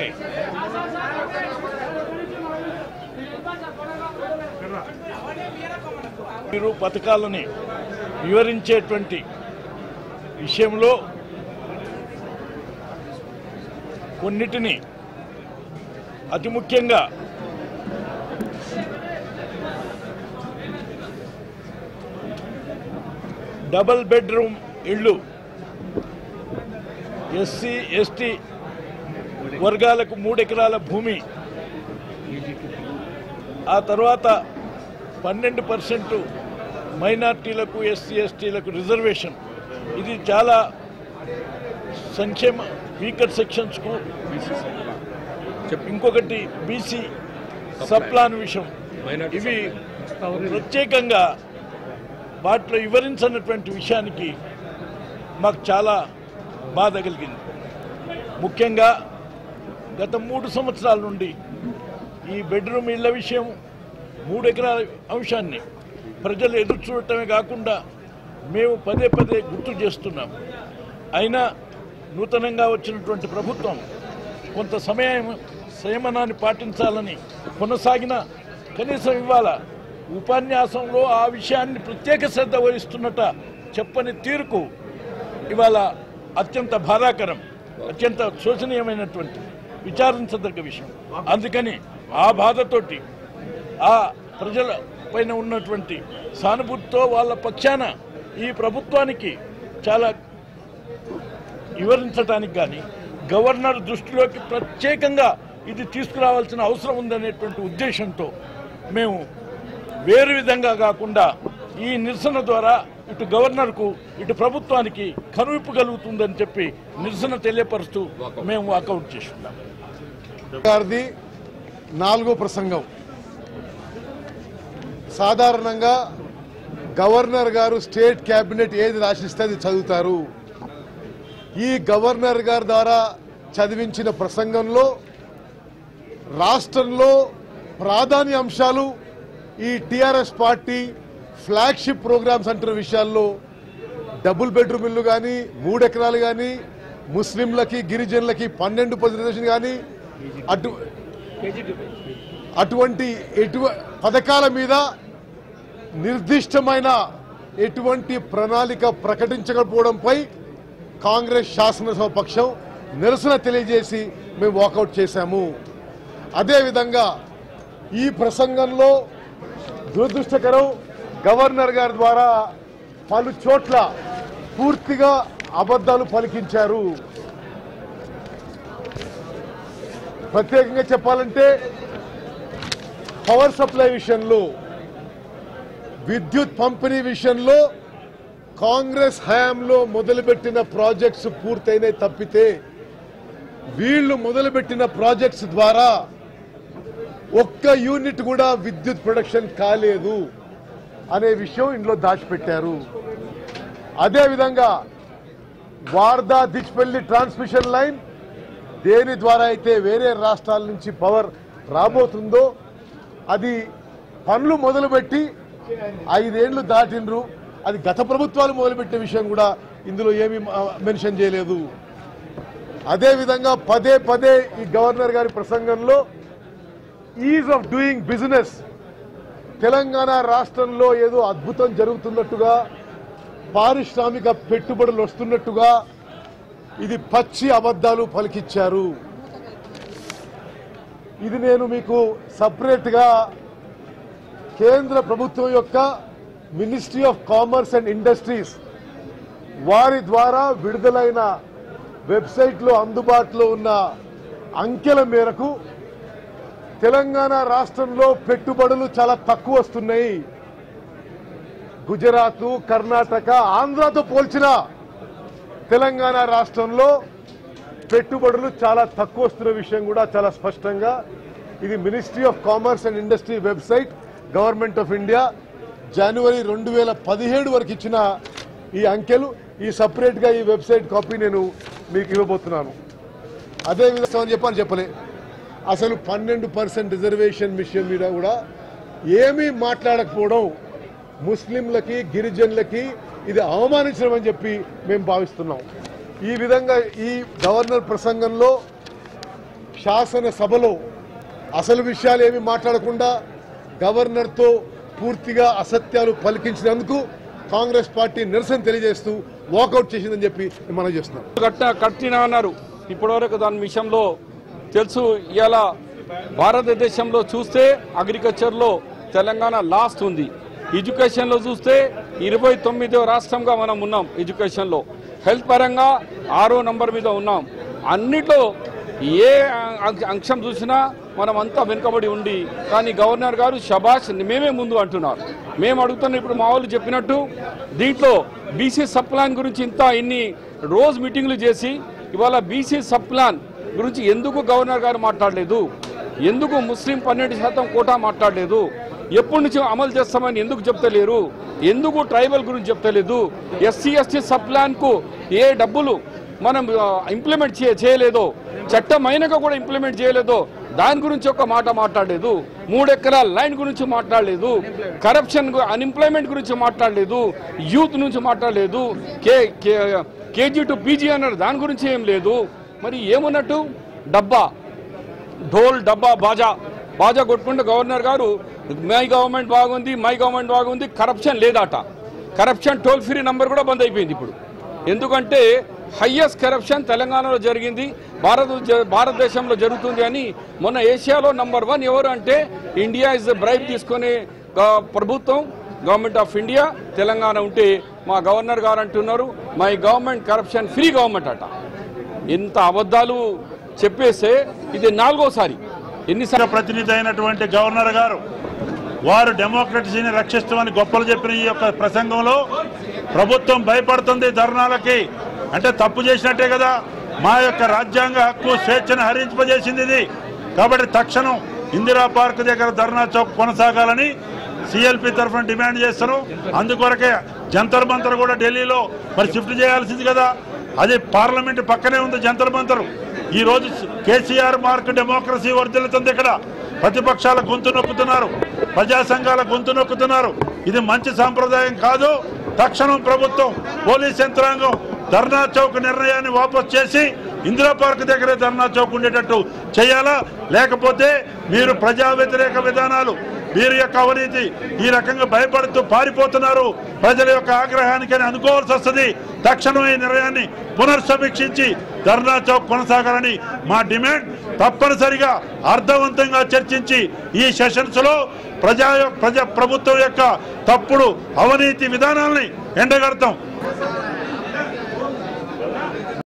okay మీరు పథకాలని వివరించేటువంటి విషయంలో కొన్నిటిని అతి ముఖ్యంగా డబల్ బెడ్రూమ్ ఇళ్ళు ఎస్సీ ఎస్టీ వర్గాలకు మూడు ఎకరాల భూమి ఆ తర్వాత పన్నెండు పర్సెంట్ మైనార్టీలకు ఎస్సీ ఎస్టీలకు రిజర్వేషన్ ఇది చాలా సంక్షేమ వీకర్ సెక్షన్స్కు ఇంకొకటి బీసీ సప్లాన్ విషయం ఇవి ప్రత్యేకంగా వాటిలో వివరించినటువంటి విషయానికి మాకు చాలా బాధ కలిగింది ముఖ్యంగా గత మూడు సంవత్సరాల నుండి ఈ బెడ్రూమ్ ఇళ్ల విషయం మూడు ఎకరాల అంశాన్ని ప్రజలు ఎదురు చూడటమే కాకుండా మేము పదే పదే గుర్తు చేస్తున్నాం అయినా నూతనంగా వచ్చినటువంటి ప్రభుత్వం కొంత సమయం సంయమనాన్ని పాటించాలని కొనసాగిన కనీసం ఇవాళ ఉపన్యాసంలో ఆ విషయాన్ని ప్రత్యేక శ్రద్ధ వహిస్తున్నట చెప్పని తీరుకు ఇవాళ అత్యంత బాధాకరం అత్యంత శోచనీయమైనటువంటి విచారించదగ్గ విషయం అందుకని ఆ బాధతోటి ఆ ప్రజల పైన ఉన్నటువంటి సానుభూతితో వాళ్ళ పక్షాన ఈ ప్రభుత్వానికి చాలా వివరించడానికి కానీ గవర్నర్ దృష్టిలోకి ప్రత్యేకంగా ఇది తీసుకురావాల్సిన అవసరం ఉందనేటువంటి ఉద్దేశంతో మేము వేరు విధంగా కాకుండా ఈ నిరసన ద్వారా ఇటు గవర్నర్కు ఇటు ప్రభుత్వానికి కనువిప్పు కలుగుతుందని చెప్పి నిరసన తెలియపరుస్తూ మేము వాకౌట్ చేస్తున్నాం గారిది నాలుగో ప్రసంగం సాధారణంగా గవర్నర్ గారు స్టేట్ క్యాబినెట్ ఏది రాసిస్తే అది చదువుతారు ఈ గవర్నర్ గారి ద్వారా చదివించిన ప్రసంగంలో రాష్ట్రంలో ప్రాధాన్య అంశాలు ఈ టిఆర్ఎస్ పార్టీ ఫ్లాగ్షిప్ ప్రోగ్రామ్స్ అంటున్న విషయాల్లో డబుల్ బెడ్రూమ్ ఇల్లు కానీ మూడు ఎకరాలు కానీ ముస్లింలకి గిరిజనులకి పన్నెండు రిజర్వేషన్ కానీ అటు అటువంటి ఎటు పథకాల మీద నిర్దిష్టమైన ఎటువంటి ప్రణాళిక ప్రకటించకపోవడంపై కాంగ్రెస్ శాసనసభ పక్షం నిరసన తెలియజేసి మేము వాకౌట్ చేశాము అదేవిధంగా ఈ ప్రసంగంలో దురదృష్టకరం గవర్నర్ గారి ద్వారా పలు చోట్ల పూర్తిగా అబద్ధాలు పలికించారు ప్రత్యేకంగా చెప్పాలంటే పవర్ సప్లై విషయంలో విద్యుత్ పంపిణీ విషయంలో కాంగ్రెస్ హయాంలో మొదలుపెట్టిన ప్రాజెక్ట్స్ పూర్తయినాయి తప్పితే వీళ్ళు మొదలుపెట్టిన ప్రాజెక్ట్స్ ద్వారా ఒక్క యూనిట్ కూడా విద్యుత్ ప్రొడక్షన్ కాలేదు అనే విషయం ఇందులో దాచిపెట్టారు అదేవిధంగా వార్దా దిచ్పల్లి ట్రాన్స్మిషన్ లైన్ దేని ద్వారా అయితే వేరే రాష్ట్రాల నుంచి పవర్ రాబోతుందో అది పనులు మొదలుపెట్టి ఐదేళ్లు దాటిండ్రు అది గత ప్రభుత్వాలు మొదలుపెట్టిన విషయం కూడా ఇందులో ఏమీ మెన్షన్ చేయలేదు అదేవిధంగా పదే పదే ఈ గవర్నర్ గారి ప్రసంగంలో ease of doing business Telangana రాష్ట్రంలో ఏదో అద్భుతం జరుగుతున్నట్టుగా పారిశ్రామిక పెట్టుబడులు వస్తున్నట్టుగా ఇది పచ్చి అబద్ధాలు పలికిచ్చారు ఇది నేను మీకు సపరేట్గా కేంద్ర ప్రభుత్వం యొక్క ministry of commerce and industries వారి ద్వారా విడుదలైన వెబ్సైట్లో అందుబాటులో ఉన్న అంకెల మేరకు తెలంగాణ రాష్ట్రంలో పెట్టుబడులు చాలా తక్కువ వస్తున్నాయి గుజరాత్ కర్ణాటక ఆంధ్రాతో పోల్చిన తెలంగాణ రాష్ట్రంలో పెట్టుబడులు చాలా తక్కువ వస్తున్న విషయం కూడా చాలా స్పష్టంగా ఇది ministry of commerce and industry website government of India జనవరి రెండు వేల పదిహేడు వరకు ఇచ్చిన ఈ అంకెలు ఈ సపరేట్గా ఈ వెబ్సైట్ కాపీ నేను మీకు ఇవ్వబోతున్నాను అదే విధంగా చెప్పని చెప్పలే అసలు పన్నెండు పర్సెంట్ రిజర్వేషన్ విషయం మీద కూడా ఏమీ మాట్లాడకపోవడం ముస్లింలకి గిరిజనులకి ఇది అవమానించడం అని చెప్పి మేము భావిస్తున్నాం ఈ విధంగా ఈ గవర్నర్ ప్రసంగంలో శాసనసభలో అసలు విషయాలు ఏమి మాట్లాడకుండా గవర్నర్తో పూర్తిగా అసత్యాలు పలికించినందుకు కాంగ్రెస్ పార్టీ నిరసన తెలియజేస్తూ వాకౌట్ చేసిందని చెప్పి మనం చేస్తున్నాం కట్టిన కట్టిన అన్నారు ఇప్పటివరకు దాని విషయంలో తెలుసు ఇలా భారతదేశంలో చూస్తే అగ్రికల్చర్లో తెలంగాణ లాస్ట్ ఉంది ఎడ్యుకేషన్లో చూస్తే ఇరవై తొమ్మిదో రాష్ట్రంగా మనం ఉన్నాం ఎడ్యుకేషన్లో హెల్త్ పరంగా ఆరో నంబర్ మీద ఉన్నాం అన్నిట్లో ఏ అంశ- అంశం చూసినా మనం అంతా వెనుకబడి ఉండి కానీ గవర్నర్ గారు షబాష్ మేమే ముందు అంటున్నారు మేము అడుగుతున్న ఇప్పుడు మా వాళ్ళు చెప్పినట్టు దీంట్లో బీసీ సబ్ ప్లాన్ గురించి ఇంత ఇన్ని రోజు మీటింగ్లు చేసి ఇవాళ బీసీ సబ్ ప్లాన్ గురించి ఎందుకు గవర్నర్ గారు మాట్లాడలేదు ఎందుకు ముస్లిం పన్నెండు శాతం కోటా మాట్లాడలేదు ఎప్పటి నుంచి అమలు చేస్తామని ఎందుకు చెప్తలేరు ఎందుకు ట్రైబల్ గురించి చెప్తలేదు ఎస్సీ ఎస్టీ సబ్ ప్లాన్కు ఏ డబ్బులు మనం ఇంప్లిమెంట్ చే చేయలేదో చట్టం అయినాక కూడా ఇంప్లిమెంట్ చేయలేదో దాని గురించి ఒక మాట మాట్లాడలేదు మూడు ఎకరాల లైన్ గురించి మాట్లాడలేదు కరప్షన్ అన్ఎంప్లాయ్మెంట్ గురించి మాట్లాడలేదు యూత్ నుంచి మాట్లాడలేదు కే కేజీ టు పీజీ అన్నారు దాని గురించి ఏం లేదు మరి ఏమున్నట్టు డబ్బా ఢోల్ డబ్బా బాజా బాజా కొట్టుకుంటే గవర్నర్ గారు మై గవర్నమెంట్ బాగుంది మై గవర్నమెంట్ బాగుంది కరప్షన్ లేదట కరప్షన్ టోల్ ఫ్రీ నంబర్ కూడా బంద్ అయిపోయింది ఇప్పుడు ఎందుకంటే హయ్యెస్ట్ కరప్షన్ తెలంగాణలో జరిగింది భారత జ- భారతదేశంలో జరుగుతుంది అని మొన్న ఏషియాలో నంబర్ వన్ ఎవరు అంటే ఇండియా ఇస్ బ్రైబ్ తీసుకునే గ- ప్రభుత్వం గవర్నమెంట్ ఆఫ్ ఇండియా తెలంగాణ ఉంటే మా గవర్నర్ గారు అంటున్నారు my government corruption free government అట ఇంత అబద్ధాలు చెప్పేస్తే ఇది నాలుగోసారి ఎన్నిసార్లు ప్రతినిధి అయినటువంటి గవర్నర్ గారు వారు డెమోక్రటసీని రక్షిస్తామని గొప్పలు చెప్పిన ఈ యొక్క ప్రసంగంలో ప్రభుత్వం భయపడుతుంది ధర్నాలకి అంటే తప్పు చేసినట్టే కదా మా యొక్క రాజ్యాంగ హక్కు స్వేచ్ఛను హరింపజేసింది ఇది కాబట్టి తక్షణం ఇందిరా పార్క్ దగ్గర ధర్నా చౌక్ కొనసాగాలని సిఎల్పి తరఫున డిమాండ్ చేస్తారు అందుకొరకే జంతర్ మంతర్ కూడా ఢిల్లీలో మరి షిఫ్ట్ చేయాల్సింది కదా అది పార్లమెంట్ పక్కనే ఉంది జంతర్ మంతర్ ఈ రోజు కేసీఆర్ మార్క్ డెమోక్రసీ వర్ధిల్లుతుంది ఇక్కడ ప్రతిపక్షాల గొంతు నొక్కుతున్నారు ప్రజా సంఘాల గొంతు నొక్కుతున్నారు ఇది మంచి సాంప్రదాయం కాదు తక్షణం ప్రభుత్వం పోలీస్ యంత్రాంగం ధర్నా చౌక్ నిర్ణయాన్ని వాపస్ చేసి ఇందిరా పార్క్ దగ్గరే ధర్నా చౌక్ ఉండేటట్టు చేయాలా లేకపోతే మీరు ప్రజా వ్యతిరేక విధానాలు వీరి యొక్క అవినీతి ఈ రకంగా భయపడుతూ పారిపోతున్నారు ప్రజల యొక్క ఆగ్రహానికి అని అనుకోవాల్సి వస్తుంది తక్షణం ఈ నిర్ణయాన్ని పునర్సమీక్షించి ధర్నా చౌక్ కొనసాగాలని మా డిమాండ్ తప్పనిసరిగా అర్థవంతంగా చర్చించి ఈ సెషన్స్ లో ప్రజా ప్రజా ప్రభుత్వం యొక్క తప్పుడు అవినీతి విధానాల్ని ఎండగడతాం